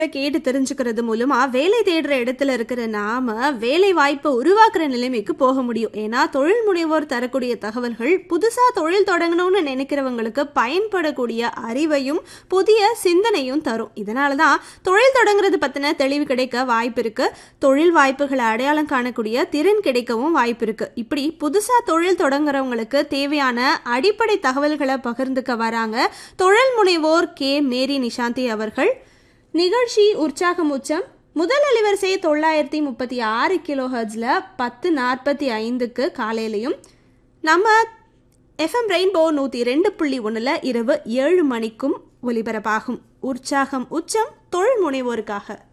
கேட்டு தெரிஞ்சுக்கிறது மூலமா வேலை தேடுற இடத்துல இருக்கிற நாம வேலை வாய்ப்பை உருவாக்குற நிலைமைக்கு போக முடியும் ஏன்னா தொழில் முனைவோர் தரக்கூடிய தகவல்கள் புதுசா தொழில் தொடங்கணும்னு நினைக்கிறவங்களுக்கு பயன்படக்கூடிய அறிவையும் புதிய சிந்தனையும் தரும் இதனால தான் தொழில் தொடங்குறது பத்தின தெளிவு கிடைக்க வாய்ப்பு இருக்கு தொழில் வாய்ப்புகளை அடையாளம் காணக்கூடிய திறன் கிடைக்கவும் வாய்ப்பு இருக்கு இப்படி புதுசா தொழில் தொடங்குறவங்களுக்கு தேவையான அடிப்படை தகவல்களை பகிர்ந்துக்க வராங்க தொழில் முனைவோர் கே மேரி நிஷாந்தி அவர்கள் நிகழ்ச்சி உற்சாகம் உச்சம் முதல் அலைவரிசை தொள்ளாயிரத்தி முப்பத்தி ஆறு கிலோ ஹர்ட்ஸில் பத்து நாற்பத்தி ஐந்துக்கு காலையிலையும் நம்ம எஃப்எம் ரெயின்போ நூற்றி ரெண்டு புள்ளி ஒன்றில் இரவு ஏழு மணிக்கும் ஒலிபரப்பாகும் உற்சாகம் உச்சம் தொழில் முனைவோருக்காக